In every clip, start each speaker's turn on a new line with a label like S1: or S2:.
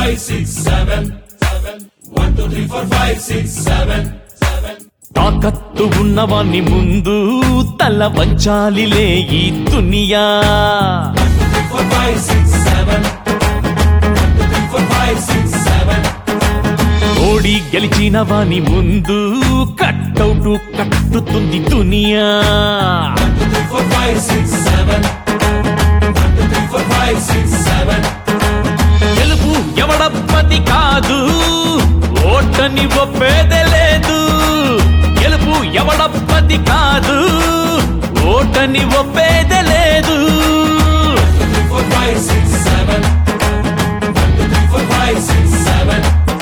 S1: five, six, seven, seven. One, two, three, four, five, six, seven, seven.
S2: తాకత్తు ఉన్నవాన్ని ముందు తల వంచాలిలే ఈ దునియా
S1: One, two, three, four, five, six, seven. One, two, three, four, five, six, seven.
S2: ఓడి గెలిచిన వాని ముందు కట్టౌటు కట్టుతుంది దునియా
S1: One, two, three, four, five, six, seven. One, two, three, four, five, six, seven.
S2: గెలుపు ఎవడప్పది కాదు ఓటని ఒప్పేదే లేదు గెలుపు ఎవడప్పది కాదు ఓటని ఒప్పేదే లేదు
S1: One, two, three, four, five, six, seven. One, two, three, four, five, six, seven.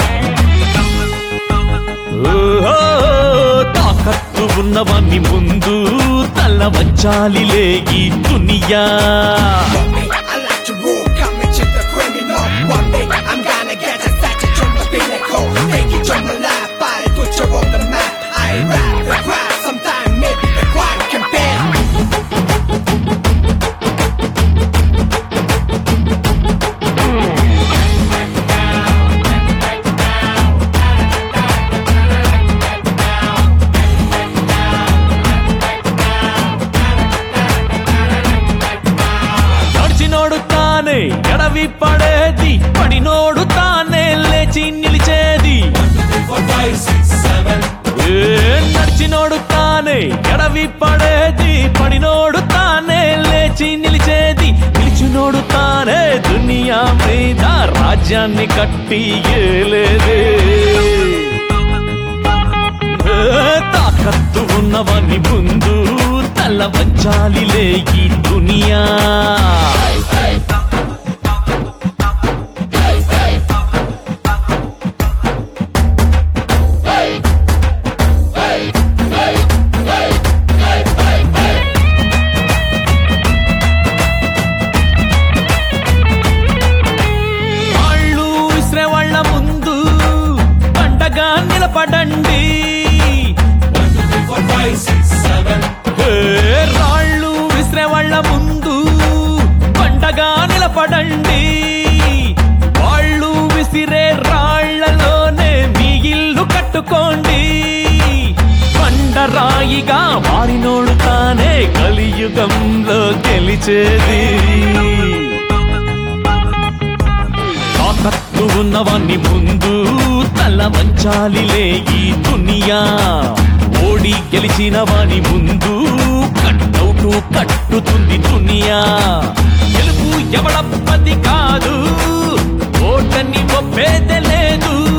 S2: ఓహో, తాకత్తు ఉన్నవాన్ని ముందు తల వంచాలిలే ఈ దునియా
S3: I like to rule, come and check the criminal. One day I'm gonna get a statue from the pinnacle. Take it from the life, I put you on the map. I rap the crap, sometime maybe the crime can pay.
S2: నడిచినోడు తానే ఎడవి పడేది పడినోడు తానే లేచి నిలిచేది
S1: One, two, three, four, five, six, seven.
S2: ఏ నడిచినోడు తానే ఎడవి పడేది పడినోడు తానే లేచి నిలిచేది నిలిచినోడు తానే దునియా మీద రాజ్యాన్ని కట్టి ఏలేదే ఏ తాకత్తు ఉన్నవని ముందు తల వంచాలిలే ఈ దునియా వాళ్ళు విసిరే వాళ్ళ ముందు పండగా నిలబడండి
S1: One, two, three, four, five, six, seven.
S2: ఏ రాళ్ళు విసిరే వాళ్ళ ముందు పండగా నిలబడండి వాళ్ళు విసిరే రాళ్లలోనే మీ ఇల్లు కట్టుకోండి పండరాయిగా మారినోడు తానే కలియుగంలో గెలిచేది తాకత్తు ఉన్నవాన్ని ముందు తల వంచాలిలే ఈ దునియా ఓడి గెలిచిన వాని ముందు కట్టౌటు కట్టుతుంది దునియా గెలుపు ఎవడప్పది కాదు ఓటని ఒప్పేదే లేదు